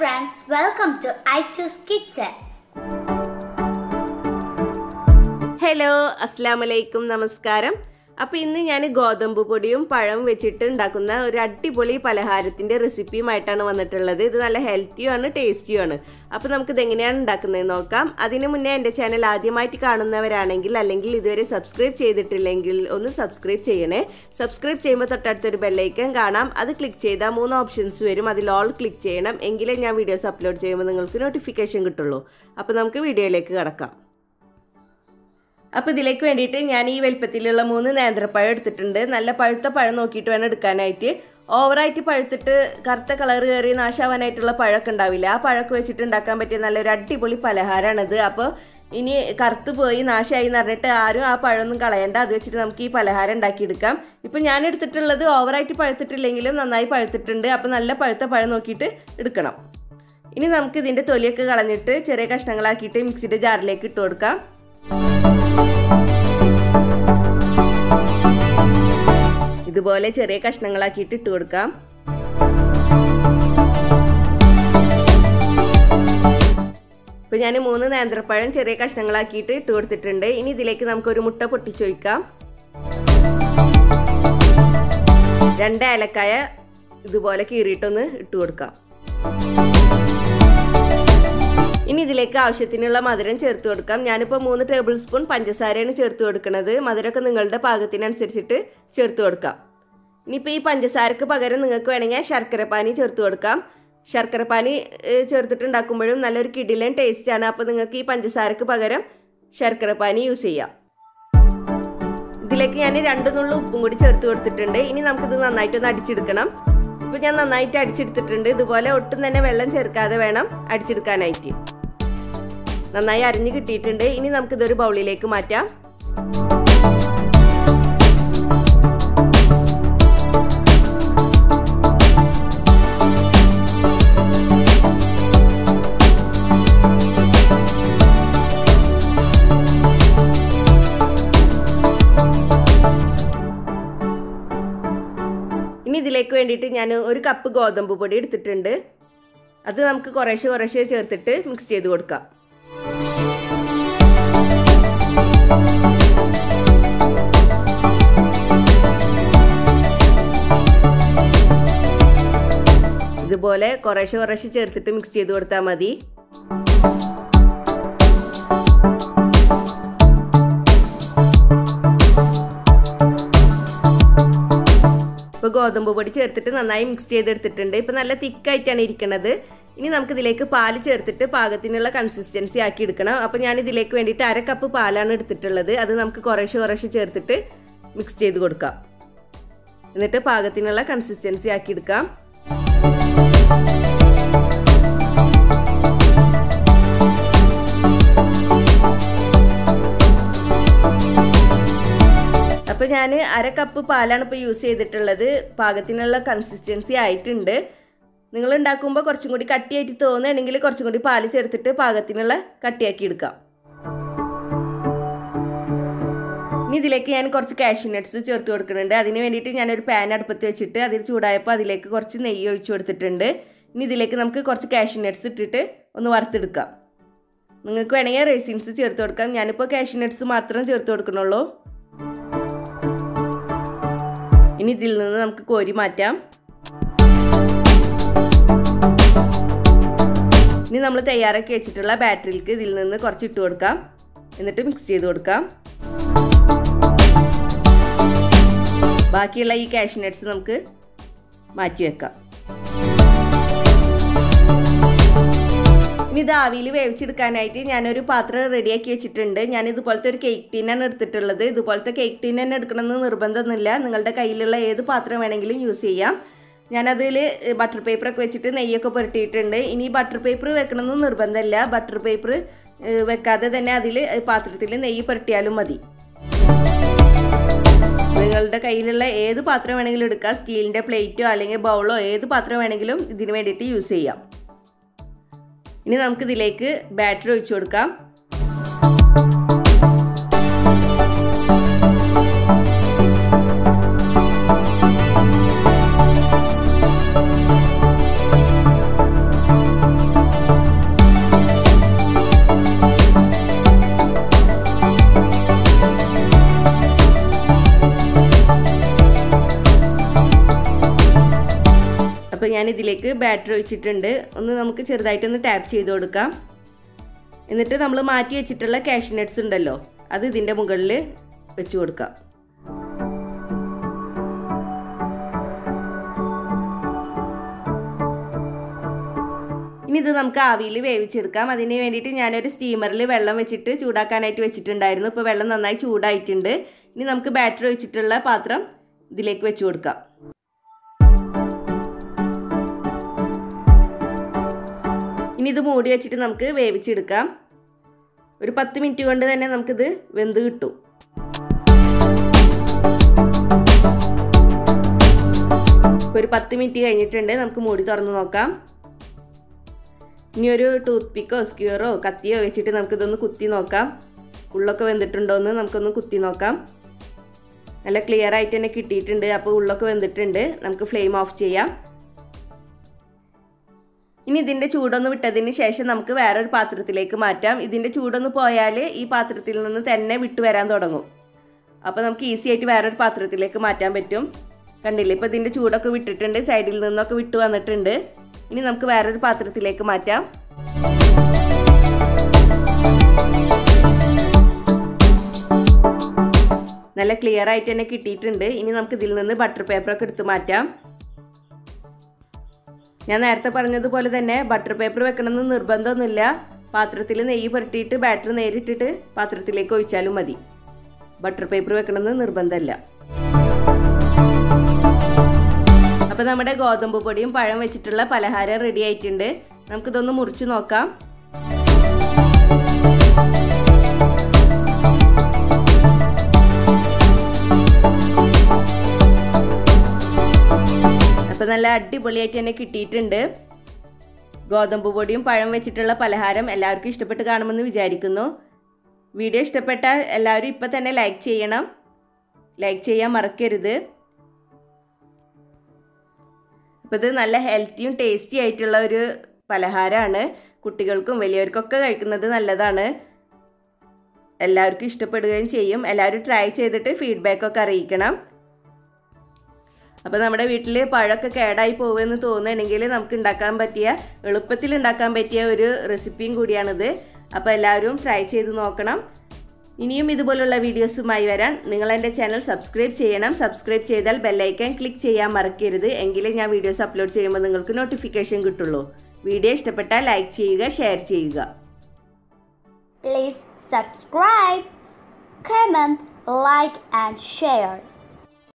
friends, welcome to I Choose Kitchen. Hello അസ്സാം വലൈക്കും നമസ്കാരം അപ്പോൾ ഇന്ന് ഞാൻ ഗോതമ്പ് പൊടിയും പഴവും വെച്ചിട്ട് ഉണ്ടാക്കുന്ന ഒരു അടിപൊളി പലഹാരത്തിൻ്റെ റെസിപ്പിയുമായിട്ടാണ് വന്നിട്ടുള്ളത് ഇത് നല്ല ഹെൽത്തിയുമാണ് ടേസ്റ്റിയുമാണ് അപ്പോൾ നമുക്കിത് എങ്ങനെയാണ് ഉണ്ടാക്കുന്നത് നോക്കാം അതിന് മുന്നേ എൻ്റെ ചാനൽ ആദ്യമായിട്ട് കാണുന്നവരാണെങ്കിൽ അല്ലെങ്കിൽ ഇതുവരെ സബ്സ്ക്രൈബ് ചെയ്തിട്ടില്ലെങ്കിൽ ഒന്ന് സബ്സ്ക്രൈബ് ചെയ്യണേ സബ്സ്ക്രൈബ് ചെയ്യുമ്പോൾ തൊട്ടടുത്തൊരു ബെല്ലൈക്കൻ കാണാം അത് ക്ലിക്ക് ചെയ്താൽ മൂന്ന് ഓപ്ഷൻസ് വരും അതിൽ ഓൾ ക്ലിക്ക് ചെയ്യണം എങ്കിലേ ഞാൻ വീഡിയോസ് അപ്ലോഡ് ചെയ്യുമ്പോൾ നിങ്ങൾക്ക് നോട്ടിഫിക്കേഷൻ കിട്ടുള്ളൂ അപ്പോൾ നമുക്ക് വീഡിയോയിലേക്ക് കടക്കാം അപ്പോൾ ഇതിലേക്ക് വേണ്ടിയിട്ട് ഞാൻ ഈ വലിപ്പത്തിലുള്ള മൂന്ന് നേന്ത്രപ്പഴം എടുത്തിട്ടുണ്ട് നല്ല പഴുത്ത പഴം നോക്കിയിട്ട് വേണം എടുക്കാനായിട്ട് ഓവറായിട്ട് പഴുത്തിട്ട് കറുത്ത കളർ കയറി നാശാവാനായിട്ടുള്ള പഴമൊക്കെ ഉണ്ടാവില്ല ആ പഴമൊക്കെ വെച്ചിട്ട് ഉണ്ടാക്കാൻ പറ്റിയ നല്ലൊരു അടിപൊളി പലഹാരമാണിത് അപ്പോൾ ഇനി കറുത്ത് പോയി നാശമായി എന്ന് പറഞ്ഞിട്ട് ആരും ആ പഴമൊന്നും കളയണ്ട അത് വെച്ചിട്ട് നമുക്ക് ഈ പലഹാരം ഉണ്ടാക്കിയെടുക്കാം ഇപ്പം ഞാൻ എടുത്തിട്ടുള്ളത് ഓവറായിട്ട് പഴുത്തിട്ടില്ലെങ്കിലും നന്നായി പഴുത്തിട്ടുണ്ട് അപ്പോൾ നല്ല പഴുത്ത പഴം നോക്കിയിട്ട് എടുക്കണം ഇനി നമുക്ക് ഇതിൻ്റെ തൊലിയൊക്കെ കളഞ്ഞിട്ട് ചെറിയ കഷ്ണങ്ങളാക്കിയിട്ട് മിക്സിയുടെ ജാറിലേക്ക് ഇട്ട് കൊടുക്കാം ഇതുപോലെ ചെറിയ കഷ്ണങ്ങളാക്കിയിട്ട് ഇട്ട് കൊടുക്കാം ഇപ്പൊ ഞാൻ മൂന്ന് നേന്ത്രപ്പഴം ചെറിയ കഷ്ണങ്ങളാക്കിയിട്ട് ഇട്ട് കൊടുത്തിട്ടുണ്ട് ഇനി ഇതിലേക്ക് നമുക്കൊരു മുട്ട പൊട്ടിച്ചൊഴിക്കാം രണ്ട് ഏലക്കായ ഇതുപോലെ കീറിയിട്ടൊന്ന് ഇട്ട് കൊടുക്കാം ഇനി ഇതിലേക്ക് ആവശ്യത്തിനുള്ള മധുരം ചേർത്ത് കൊടുക്കാം ഞാനിപ്പോൾ മൂന്ന് ടേബിൾ സ്പൂൺ പഞ്ചസാരയാണ് ചേർത്ത് കൊടുക്കുന്നത് മധുരമൊക്കെ നിങ്ങളുടെ പാകത്തിനനുസരിച്ചിട്ട് ചേർത്ത് കൊടുക്കാം ഇനിയിപ്പോൾ ഈ പഞ്ചസാരക്ക് പകരം നിങ്ങൾക്ക് വേണമെങ്കിൽ ശർക്കരപ്പാനി ചേർത്ത് കൊടുക്കാം ശർക്കരപ്പാനി ചേർത്തിട്ടുണ്ടാക്കുമ്പോഴും നല്ലൊരു കിടിലൻ ടേസ്റ്റാണ് അപ്പോൾ നിങ്ങൾക്ക് ഈ പഞ്ചസാരക്ക് പകരം ശർക്കരപ്പാനി യൂസ് ചെയ്യാം ഇതിലേക്ക് ഞാൻ രണ്ട് നുള്ളു ഉപ്പും കൂടി ചേർത്ത് കൊടുത്തിട്ടുണ്ട് ഇനി നമുക്കിത് നന്നായിട്ടൊന്ന് അടിച്ചെടുക്കണം ഇപ്പോൾ ഞാൻ നന്നായിട്ട് അടിച്ചെടുത്തിട്ടുണ്ട് ഇതുപോലെ ഒട്ടും തന്നെ വെള്ളം ചേർക്കാതെ വേണം അടിച്ചെടുക്കാനായിട്ട് നന്നായി അരിഞ്ഞ് കിട്ടിയിട്ടുണ്ട് ഇനി നമുക്കിതൊരു ബൗളിലേക്ക് മാറ്റാം ഇനി ഇതിലേക്ക് വേണ്ടിയിട്ട് ഞാൻ ഒരു കപ്പ് ഗോതമ്പ് പൊടി എടുത്തിട്ടുണ്ട് അത് നമുക്ക് കുറേശ്ശെ കുറേശ്ശെ ചേർത്തിട്ട് മിക്സ് ചെയ്ത് കൊടുക്കാം ഇതുപോലെ കുറേശ്ശെ കുറേശ്ശെ ചേർത്തിട്ട് മിക്സ് ചെയ്ത് കൊടുത്താൽ മതി ഇപ്പോൾ ഗോതമ്പ് പൊടി ചേർത്തിട്ട് നന്നായി മിക്സ് ചെയ്തെടുത്തിട്ടുണ്ട് ഇപ്പോൾ നല്ല തിക്കായിട്ടാണ് ഇരിക്കുന്നത് ഇനി നമുക്ക് ഇതിലേക്ക് പാല് ചേർത്തിട്ട് പാകത്തിനുള്ള കൺസിസ്റ്റൻസി ആക്കി എടുക്കണം അപ്പോൾ ഞാൻ ഇതിലേക്ക് വേണ്ടിയിട്ട് അര കപ്പ് പാലാണ് എടുത്തിട്ടുള്ളത് അത് നമുക്ക് കുറേശ്ശെ കുറേശ്ശെ ചേർത്തിട്ട് മിക്സ് ചെയ്ത് കൊടുക്കാം എന്നിട്ട് പാകത്തിനുള്ള കൺസിസ്റ്റൻസി ആക്കി എടുക്കാം അപ്പോൾ ഞാൻ അര കപ്പ് പാലാണ് ഇപ്പോൾ യൂസ് ചെയ്തിട്ടുള്ളത് പാകത്തിനുള്ള കൺസിസ്റ്റൻസി ആയിട്ടുണ്ട് നിങ്ങൾ ഉണ്ടാക്കുമ്പോൾ കുറച്ചും കൂടി കട്ടിയായിട്ട് തോന്നുകയാണെങ്കിൽ കുറച്ചും കൂടി പാല് ചേർത്തിട്ട് പാകത്തിനുള്ള കട്ടിയാക്കി എടുക്കാം ഇനി ഇതിലേക്ക് ഞാൻ കുറച്ച് കാഷ്യൂ നട്ട്സ് ചേർത്ത് കൊടുക്കുന്നുണ്ട് അതിന് വേണ്ടിയിട്ട് ഞാനൊരു പാൻ അടുപ്പത്ത് വെച്ചിട്ട് അതിൽ ചൂടായപ്പോൾ അതിലേക്ക് കുറച്ച് നെയ്യ് ഒഴിച്ചു കൊടുത്തിട്ടുണ്ട് ഇനി ഇതിലേക്ക് നമുക്ക് കുറച്ച് കാഷ്യൂ നട്ട്സ് ഇട്ടിട്ട് ഒന്ന് വറുത്തെടുക്കാം നിങ്ങൾക്ക് വേണമെങ്കിൽ റേസിൻസ് ചേർത്ത് കൊടുക്കാം ഞാനിപ്പോൾ കാഷ്യൂ നട്ട്സ് മാത്രം ചേർത്ത് കൊടുക്കണുള്ളൂ ഇനി ഇതിൽ നിന്ന് നമുക്ക് കോരി മാറ്റാം ഇനി നമ്മൾ തയ്യാറാക്കി വെച്ചിട്ടുള്ള ബാറ്ററിയിലേക്ക് ഇതിൽ നിന്ന് കുറച്ച് ഇട്ട് കൊടുക്കാം എന്നിട്ട് മിക്സ് ചെയ്ത് കൊടുക്കാം ബാക്കിയുള്ള ഈ കാഷ്യൂ നട്ട്സ് നമുക്ക് മാറ്റി വെക്കാം ഇനി ഇത് ആവിയിൽ വേവിച്ചെടുക്കാനായിട്ട് ഞാനൊരു പാത്രം റെഡിയാക്കി വെച്ചിട്ടുണ്ട് ഞാൻ ഇതുപോലത്തെ ഒരു കേക്ക് ടീനാണ് എടുത്തിട്ടുള്ളത് ഇതുപോലത്തെ കേക്ക് ടീൻ തന്നെ എടുക്കണമെന്ന് നിർബന്ധമൊന്നുമില്ല നിങ്ങളുടെ കയ്യിലുള്ള ഏത് പാത്രം വേണമെങ്കിലും യൂസ് ചെയ്യാം ഞാനതിൽ ബട്ടർ പേപ്പറൊക്കെ വെച്ചിട്ട് നെയ്യൊക്കെ പുരട്ടിയിട്ടുണ്ട് ഇനി ബട്ടർ പേപ്പർ വെക്കണമെന്ന് നിർബന്ധമില്ല ബട്ടർ പേപ്പർ വെക്കാതെ തന്നെ അതിൽ പാത്രത്തിൽ നെയ്യ് പുരട്ടിയാലും മതി നിങ്ങളുടെ കയ്യിലുള്ള ഏത് പാത്രം വേണമെങ്കിലും എടുക്കാം സ്റ്റീലിൻ്റെ പ്ലേറ്റോ അല്ലെങ്കിൽ ബൗളോ ഏത് പാത്രം വേണമെങ്കിലും ഇതിന് വേണ്ടിയിട്ട് യൂസ് ചെയ്യാം ഇനി നമുക്കിതിലേക്ക് ബാറ്ററി ഒഴിച്ചു കൊടുക്കാം ഇതിലേക്ക് ബാറ്റർ ഒഴിച്ചിട്ടുണ്ട് ഒന്ന് നമുക്ക് ചെറുതായിട്ടൊന്ന് ടാപ്പ് ചെയ്ത് കൊടുക്കാം എന്നിട്ട് നമ്മൾ മാറ്റി വെച്ചിട്ടുള്ള കാഷ്യൂ നട്ട്സ് ഉണ്ടല്ലോ അത് ഇതിൻ്റെ മുകളിൽ വെച്ച് കൊടുക്കാം ഇനി ഇത് നമുക്ക് ആവിയിൽ വേവിച്ചെടുക്കാം അതിന് വേണ്ടിയിട്ട് ഞാനൊരു സ്റ്റീമറിൽ വെള്ളം വെച്ചിട്ട് ചൂടാക്കാനായിട്ട് വെച്ചിട്ടുണ്ടായിരുന്നു ഇപ്പോൾ വെള്ളം നന്നായി ചൂടായിട്ടുണ്ട് ഇനി നമുക്ക് ബാറ്റർ ഒഴിച്ചിട്ടുള്ള പാത്രം ഇതിലേക്ക് വെച്ച് കൊടുക്കാം ഇനി ഇത് മൂടി വെച്ചിട്ട് നമുക്ക് വേവിച്ചെടുക്കാം ഒരു പത്ത് മിനിറ്റ് കൊണ്ട് തന്നെ നമുക്കിത് വെന്ത് കിട്ടും ഒരു പത്ത് മിനിറ്റ് കഴിഞ്ഞിട്ടുണ്ട് നമുക്ക് മൂടി തുറന്ന് നോക്കാം ഇനി ഒരു ടൂത്ത് പിക്കോ സ്ക്യൂറോ കത്തിയോ വെച്ചിട്ട് നമുക്കിതൊന്ന് കുത്തി നോക്കാം ഉള്ളൊക്കെ വെന്തിട്ടുണ്ടോ എന്ന് നമുക്കൊന്ന് കുത്തി നോക്കാം നല്ല ക്ലിയർ ആയിട്ട് തന്നെ കിട്ടിയിട്ടുണ്ട് അപ്പോൾ ഉള്ളൊക്കെ വെന്തിട്ടുണ്ട് നമുക്ക് ഫ്ലെയിം ഓഫ് ചെയ്യാം ഇനി ഇതിൻ്റെ ചൂടൊന്ന് വിട്ടതിന് ശേഷം നമുക്ക് വേറൊരു പാത്രത്തിലേക്ക് മാറ്റാം ഇതിൻ്റെ ചൂടൊന്ന് പോയാൽ ഈ പാത്രത്തിൽ നിന്ന് തന്നെ വിട്ടു വരാൻ തുടങ്ങും അപ്പോൾ നമുക്ക് ഈസി ആയിട്ട് വേറൊരു പാത്രത്തിലേക്ക് മാറ്റാൻ പറ്റും കണ്ടില്ലേ ഇപ്പോൾ ഇതിൻ്റെ ചൂടൊക്കെ വിട്ടിട്ടുണ്ട് സൈഡിൽ നിന്നൊക്കെ വിട്ടു വന്നിട്ടുണ്ട് ഇനി നമുക്ക് വേറൊരു പാത്രത്തിലേക്ക് മാറ്റാം നല്ല ക്ലിയർ ആയിട്ട് തന്നെ കിട്ടിയിട്ടുണ്ട് ഇനി നമുക്ക് ഇതിൽ നിന്ന് ബട്ടർ പേപ്പറൊക്കെ എടുത്ത് മാറ്റാം ഞാൻ നേരത്തെ പറഞ്ഞതുപോലെ തന്നെ ബട്ടർ പേപ്പർ വെക്കണമെന്ന് നിർബന്ധമൊന്നുമില്ല പാത്രത്തിൽ നെയ്യ് പുരട്ടിയിട്ട് ബാറ്റർ നേരിട്ടിട്ട് പാത്രത്തിലേക്ക് ഒഴിച്ചാലും മതി ബട്ടർ പേപ്പർ വെക്കണമെന്ന് നിർബന്ധമല്ല അപ്പോൾ നമ്മുടെ ഗോതമ്പ് പൊടിയും പഴം വെച്ചിട്ടുള്ള പലഹാരം റെഡി ആയിട്ടുണ്ട് നമുക്കിതൊന്ന് മുറിച്ച് നോക്കാം അപ്പോൾ നല്ല അടിപൊളിയായിട്ട് തന്നെ കിട്ടിയിട്ടുണ്ട് ഗോതമ്പ് പൊടിയും പഴം വെച്ചിട്ടുള്ള പലഹാരം എല്ലാവർക്കും ഇഷ്ടപ്പെട്ട് കാണുമെന്ന് വിചാരിക്കുന്നു വീഡിയോ ഇഷ്ടപ്പെട്ടാൽ എല്ലാവരും ഇപ്പം തന്നെ ലൈക്ക് ചെയ്യണം ലൈക്ക് ചെയ്യാൻ മറക്കരുത് അപ്പോൾ ഇത് നല്ല ഹെൽത്തിയും ടേസ്റ്റി ആയിട്ടുള്ള ഒരു പലഹാരമാണ് കുട്ടികൾക്കും വലിയവർക്കൊക്കെ കഴിക്കുന്നത് നല്ലതാണ് എല്ലാവർക്കും ഇഷ്ടപ്പെടുകയും ചെയ്യും എല്ലാവരും ട്രൈ ചെയ്തിട്ട് ഫീഡ്ബാക്കൊക്കെ അറിയിക്കണം അപ്പോൾ നമ്മുടെ വീട്ടിൽ പഴമൊക്കെ കേടായി പോകുമെന്ന് തോന്നുകയാണെങ്കിൽ നമുക്ക് ഉണ്ടാക്കാൻ പറ്റിയ എളുപ്പത്തിൽ ഉണ്ടാക്കാൻ പറ്റിയ ഒരു റെസിപ്പിയും കൂടിയാണിത് അപ്പോൾ എല്ലാവരും ട്രൈ ചെയ്ത് നോക്കണം ഇനിയും ഇതുപോലുള്ള വീഡിയോസുമായി വരാൻ നിങ്ങൾ എൻ്റെ ചാനൽ സബ്സ്ക്രൈബ് ചെയ്യണം സബ്സ്ക്രൈബ് ചെയ്താൽ ബെല്ലൈക്കൻ ക്ലിക്ക് ചെയ്യാൻ മറക്കരുത് എങ്കിലേ ഞാൻ വീഡിയോസ് അപ്ലോഡ് ചെയ്യുമ്പോൾ നിങ്ങൾക്ക് നോട്ടിഫിക്കേഷൻ കിട്ടുള്ളൂ വീഡിയോ ഇഷ്ടപ്പെട്ടാൽ ലൈക്ക് ചെയ്യുക ഷെയർ ചെയ്യുക Please subscribe, comment, like, and share.